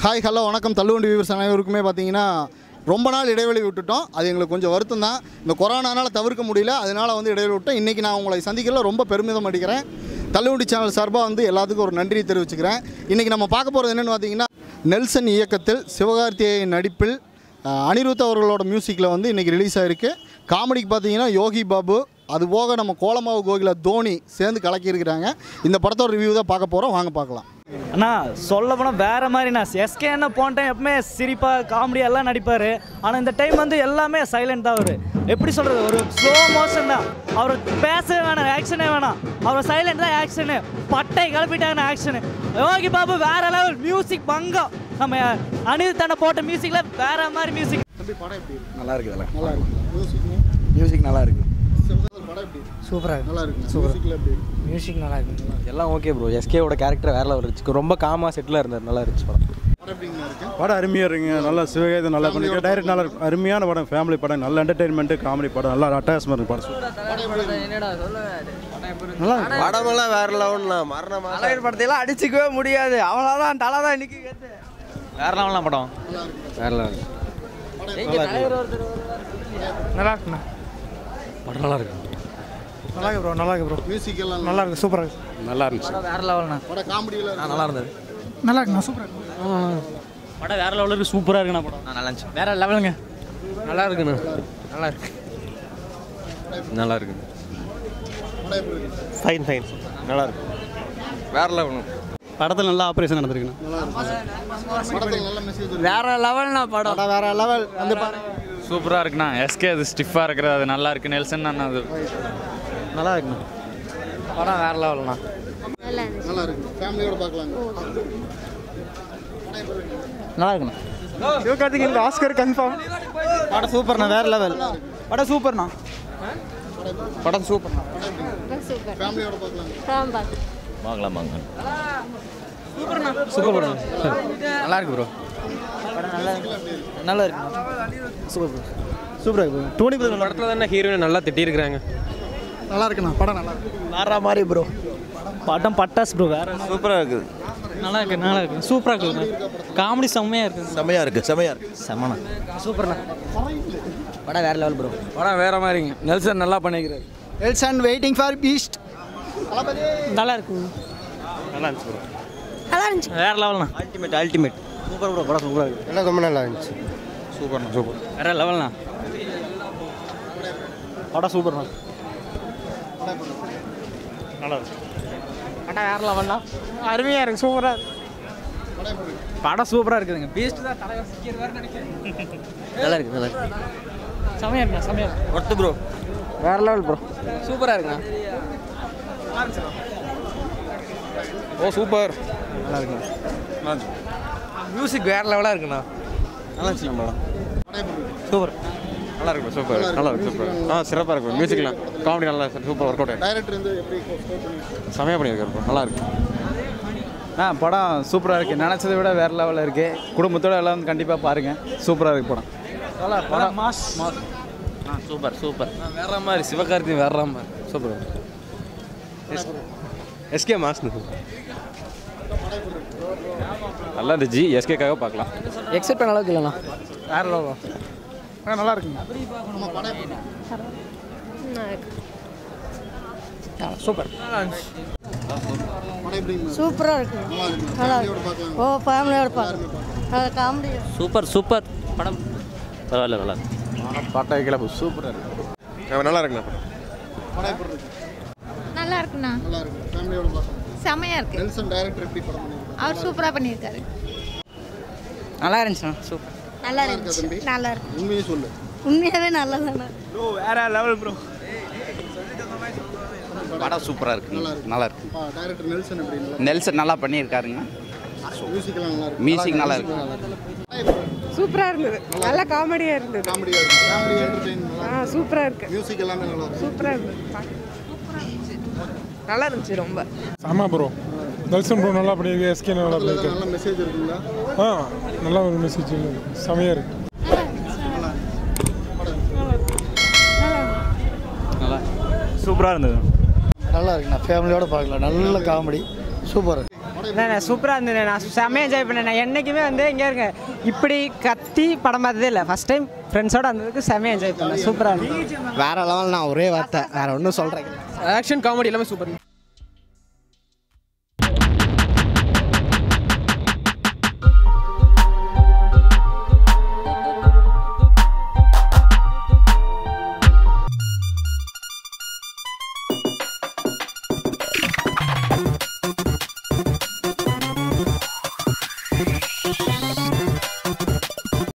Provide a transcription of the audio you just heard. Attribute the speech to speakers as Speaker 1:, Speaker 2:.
Speaker 1: Hi hello வணக்கம் தள்ளுவண்டி viewers அனைவருக்குமே பார்த்தீங்கன்னா ரொம்ப நாள் இடைவெளி விட்டுட்டோம் அது எங்களுக்கு கொஞ்சம் வருத்தம் தான் இந்த கொரோனானால தவிர்க்க முடியல அதனால் வந்து இடைவெளி விட்டோம் இன்றைக்கி நான் உங்களை சந்திக்கல ரொம்ப பெருமிதம் அடிக்கிறேன் தள்ளுவண்டி சேனல் சார்பாக வந்து எல்லாத்துக்கும் ஒரு நன்றி தெரிவிச்சுக்கிறேன் இன்றைக்கி நம்ம பார்க்க போகிறது என்னென்னு பார்த்தீங்கன்னா நெல்சன் இயக்கத்தில் சிவகார்த்திகேயன் நடிப்பில் அஹ், அனிருத் அவர்களோட மியூசிக்கில் வந்து இன்றைக்கி ரிலீஸ் ஆகிருக்கு காமெடிக்கு பார்த்தீங்கன்னா யோகி பாபு அது போக நம்ம கோலமாவு கோகில தோனி சேர்ந்து கலக்கியிருக்கிறாங்க இந்த படத்தோட ரிவ்யூ தான் பார்க்க போகிறோம் வாங்க பார்க்கலாம்
Speaker 2: அண்ணா சொல்ல போனால் வேற மாதிரிண்ணா எஸ்கே என்ன போன டைம் எப்பவுமே சிரிப்பாக காமெடி எல்லாம் நடிப்பார் ஆனால் இந்த டைம் வந்து எல்லாமே சைலண்ட் தான் அவர் எப்படி சொல்கிறது ஒரு ஸ்லோ மோஷன் தான் அவர் பேசவே வேணாம் ஆக்ஷனே வேணாம் அவர் சைலண்ட் தான் ஆக்ஷனு பட்டை கிளப்பிட்டாங்கண்ணா ஆக்ஷனு யோகி பாபு வேற லெவல் மியூசிக் பங்கம் நம்ம அனிருத் தன்னை போட்ட மியூசிக்கில் வேற மாதிரி மியூசிக்
Speaker 1: தம்பி படம் எப்படி இருக்கு
Speaker 3: நல்லா இருக்குது இதெல்லாம்
Speaker 1: நல்லா இருக்கு மியூசிக்
Speaker 3: மியூசிக் நல்லா இருக்கு
Speaker 1: சிவகார்த்திகேயன் படம் எப்படி இருக்கு?
Speaker 4: சூப்பராக இருக்கு
Speaker 1: நல்லா இருக்கு மியூசிக்கில் எப்படி இருக்கு?
Speaker 4: மியூசிக் நல்லா இருக்கு
Speaker 3: எல்லாம் ஓகே ப்ரோ எஸ்கேவோட கேரக்டர் வேற லெவல் இருந்துச்சு ரொம்ப காமாக செட்டிலாக இருந்தார் நல்லா இருந்துச்சு படம்
Speaker 1: படம் எப்படிங்க இருக்கு
Speaker 5: படம் அருமையாக இருக்குங்க நல்லா சிவகாயத்தை நல்லா பண்ணிருக்க டைரக்ட் நல்லா இருக்கு அருமையான படம் ஃபேமிலி படம் நல்ல என்டர்டைன்மெண்ட்டு காமெடி படம் நல்லா அட்டாச்மெண்ட் இருக்கு படம்
Speaker 3: படமெல்லாம் வேற லெவல்லாம் மரண
Speaker 4: தலைவர் படத்தையெல்லாம் அடிச்சுக்கவே முடியாது அவ்வளோதான் தலை தான் இன்னைக்கு
Speaker 3: வேற லெவலாம் படம் வேற லெவல்
Speaker 4: நல்லா இருக்குண்ணா
Speaker 3: படம் நல்லா இருக்கு
Speaker 4: நல்லா இருக்கு ப்ரோ நல்லா இருக்கு ப்ரோ
Speaker 1: மியூசிக் எல்லாம்
Speaker 4: நல்லா இருக்கு சூப்பராக இருக்கு
Speaker 3: நல்லா இருந்துச்சு
Speaker 4: வேற லெவல்ண்ணா
Speaker 1: படம் காமெடியில்
Speaker 3: நல்லா இருந்தது
Speaker 4: நல்லா இருக்குண்ணா சூப்பராக இருக்கு
Speaker 2: படம் வேற லெவலுக்கு சூப்பராக இருக்குண்ணா படம்
Speaker 3: நல்லா இருந்துச்சு
Speaker 4: வேற லெவலுங்க
Speaker 3: நல்லா இருக்குண்ணா நல்லா இருக்கு நல்லா இருக்கு
Speaker 1: படம் எப்படி இருக்கு
Speaker 3: ஃபைன் ஃபைன் நல்லா இருக்கு வேற லெவல்
Speaker 5: படத்தில் நல்லா ஆப்ரேஷன் நடந்திருக்குண்ணா
Speaker 1: படத்தில் நல்ல மெசேஜ்
Speaker 4: வேற லெவல்ண்ணா படம்
Speaker 1: படம் வேற லெவல் வந்து பாருங்க
Speaker 6: சூப்பராக இருக்குண்ணா எஸ்கே அது ஸ்டிஃபாக இருக்கிறது அது நல்லா இருக்கு நெல்சன் அண்ணா அது
Speaker 5: நல்லா இருக்குண்ணா
Speaker 4: படம் வேற லெவல்ண்ணா
Speaker 1: நல்லா இருக்கு ஃபேமிலியோட பார்க்கலாங்க
Speaker 4: நல்லா இருக்குண்ணா
Speaker 5: சிவகார்த்திகேயன் ஆஸ்கர் கன்ஃபார்ம்
Speaker 4: படம் சூப்பர்ண்ணா வேற லெவல் படம் சூப்பர்ண்ணா படம் சூப்பர்ண்ணா
Speaker 7: சூப்பர்
Speaker 1: ஃபேமிலியோட பார்க்கலாங்க
Speaker 7: சாம்பார்
Speaker 6: பார்க்கலாம் வாங்க
Speaker 4: சூப்பர் படம் நல்லா இருக்கு ப்ரோ படம் நல்லா நல்லா இருக்கு சூப்பர் ப்ரோ சூப்பராக இருக்கு டோனி ப்ரோ
Speaker 3: படத்தில் தானே ஹீரோயின் நல்லா திட்டியிருக்கிறாங்க
Speaker 1: நல்லா இருக்குண்ணா படம் நல்லா இருக்கு
Speaker 4: வேற மாதிரி ப்ரோ
Speaker 2: படம் பட்டாஸ் ப்ரோ வேற
Speaker 3: சூப்பராக இருக்குது
Speaker 2: நல்லா இருக்கு நல்லா இருக்கு சூப்பராக இருக்கு காமெடி செம்மையாக இருக்கு
Speaker 3: செமையாக இருக்குது செமையாக இருக்குது
Speaker 4: செம்மண்ணா சூப்பர்ண்ணா படம் வேற லெவல் ப்ரோ
Speaker 3: படம் வேற மாதிரிங்க நெல்சன் நல்லா பண்ணிக்கிறாரு
Speaker 4: else and waiting for Beast
Speaker 2: நல்லா இருக்கு
Speaker 3: நல்லா இருந்துச்சு ப்ரோ
Speaker 7: நல்லா இருந்துச்சு
Speaker 2: வேற லெவல்ண்ணா
Speaker 3: அல்டிமேட் அல்டிமேட் சூப்பர் ப்ரோ படம் சூப்பராக இருக்குது எல்லாம் ரொம்ப நல்லா இருந்துச்சு சூப்பர்ண்ணா சூப்பர்
Speaker 2: வேற லெவல்ண்ணா படம் சூப்பர்ண்ணா நல்லா இருக்கு
Speaker 4: படம் வேற லெவல்ண்ணா அருமையாக இருக்கு சூப்பராக படம் சூப்பராக இருக்குதுங்க பீஸ்ட் தான் தலைவர் சிக்கிற வேறு நினைக்கிறேன்
Speaker 3: நல்லா இருக்கு நல்லா இருக்கு
Speaker 2: செம்மையாக இருக்குண்ணா செம்மையாக இருக்கு
Speaker 3: ஒர்த்து ப்ரோ
Speaker 4: வேற லெவல் ப்ரோ சூப்பராக இருக்குண்ணா
Speaker 3: ஓ சூப்பர்
Speaker 4: நல்லா இருக்குண்ணா மியூசிக் வேற லெவலாக இருக்குண்ணா
Speaker 3: நல்லா இருந்துச்சு நம்ம
Speaker 4: சூப்பர்
Speaker 3: நல்லா இருக்கு சூப்பர் நல்லா இருக்கு சூப்பர் ஆ சிறப்பாக இருக்கும் மியூசிக்லாம் காமெடி நல்லா சூப்பர் ஒர்க் அவுட்
Speaker 1: டைரக்டர் வந்து எப்படி ஸ்கோர் பண்ணி
Speaker 3: செமையாக பண்ணியிருக்காரு bro. நல்லா இருக்கு
Speaker 5: ஆ படம் சூப்பராக இருக்குது நினச்சதை விட வேற லெவலில் இருக்குது குடும்பத்தோட எல்லாம் வந்து கண்டிப்பாக பாருங்கள் சூப்பராக இருக்குது படம் நல்லா படம்
Speaker 2: மாஸ்
Speaker 3: சூப்பர் சூப்பர் வேற மாதிரி சிவகார்த்தி வேற மாதிரி சூப்பர் எஸ்கே மாஸ்னு நல்லா இருந்துச்சு எஸ்கேக்காக பார்க்கலாம்
Speaker 4: எக்ஸெப்ட் பண்ண அளவுக்கு இல்லைண்ணா வேற லெவல்
Speaker 5: நல்லா இருக்குங்க
Speaker 4: சூப்பர்
Speaker 1: படம் எப்படிங்க
Speaker 7: சூப்பராக இருக்கு
Speaker 1: நல்லா
Speaker 7: நல்லா
Speaker 1: இருக்கு ஃபேமிலியோட
Speaker 7: இருக்கு
Speaker 1: பார்க்கலாம்
Speaker 7: ஓ ஃபேமிலியோட பார்க்கலாம் அது காமெடி
Speaker 6: சூப்பர் சூப்பர் படம் பரவாயில்ல நல்லா இருக்கு
Speaker 3: பாட்டா கிளப்பு சூப்பராக இருக்கு நல்லா இருக்குண்ணா
Speaker 1: படம் எப்படி இருக்கு
Speaker 7: நல்லா இருக்குண்ணா
Speaker 1: நல்லா இருக்கு ஃபேமிலியோட பார்க்கலாம்
Speaker 7: செமையாக இருக்கு
Speaker 1: நெல்சன் டைரக்டர் எப்படி படம் பண்ணியிருக்காங்க
Speaker 7: அவர் சூப்பராக பண்ணியிருக்காரு
Speaker 4: நல்லா இருந்துச்சுண்ணா சூப்பர்
Speaker 7: நல்லா
Speaker 1: இருக்கா தம்பி?
Speaker 7: இருந்துச்சு நல்லா இருக்கு
Speaker 1: உண்மையை சொல்லு
Speaker 7: உண்மையாகவே நல்லா தானே
Speaker 4: வேற லெவல் ப்ரோ
Speaker 8: படம் சூப்பராக இருக்கு
Speaker 1: நல்லா இருக்கு
Speaker 8: நல்லா இருக்கு
Speaker 1: டைரக்டர் நெல்சன் எப்படி நல்லா
Speaker 8: நெல்சன் நல்லா பண்ணியிருக்காருங்க
Speaker 1: மியூசிக் எல்லாம் நல்லா இருக்கு
Speaker 8: மியூசிக் நல்லா இருக்கு
Speaker 9: சூப்பராக இருந்தது நல்ல காமெடியாக இருந்தது
Speaker 1: காமெடியாக இருக்கு ஃபேமிலி என்டர்டெயின்
Speaker 9: ஆ சூப்பராக இருக்கு
Speaker 1: மியூசிக் எல்லாமே நல்லா இருக்கு
Speaker 9: சூப்பராக இருந்தது நல்லா இருந்துச்சு ரொம்ப
Speaker 10: ஆமாம் ப்ரோ நெல்சன் ப்ரோ நல்லா பண்ணியிருக்கு எஸ்கே நல்லா
Speaker 1: அதுல
Speaker 10: பண்ணியிருக்கு
Speaker 1: நல்ல மெசேஜ் இருக்குங்களா
Speaker 10: ஆ நல்ல ஒரு மெசேஜ் செமையாக இருக்கு
Speaker 2: சூப்பராக இருந்தது
Speaker 4: நல்லா இருக்குண்ணா ஃபேமிலியோட பார்க்கலாம் நல்ல காமெடி சூப்பர்
Speaker 11: சூப்பராக இருந்தது நான் செம்மையாக என்ஜாய் பண்ணேன் நான் என்றைக்குமே வந்து இங்கே இருங்க இப்படி கத்தி படம் பார்த்ததே இல்லை ஃபஸ்ட் டைம் ஃப்ரெண்ட்ஸோட வந்ததுக்கு செம்மையாக என்ஜாய் பண்ணேன் சூப்பராக இருந்தது
Speaker 12: வேற லெவல் நான் ஒரே வார்த்தை வேற ஒன்றும் சொல்கிறேன்
Speaker 4: ஆக்ஷன் காமெடி எல்லாமே சூப்பர்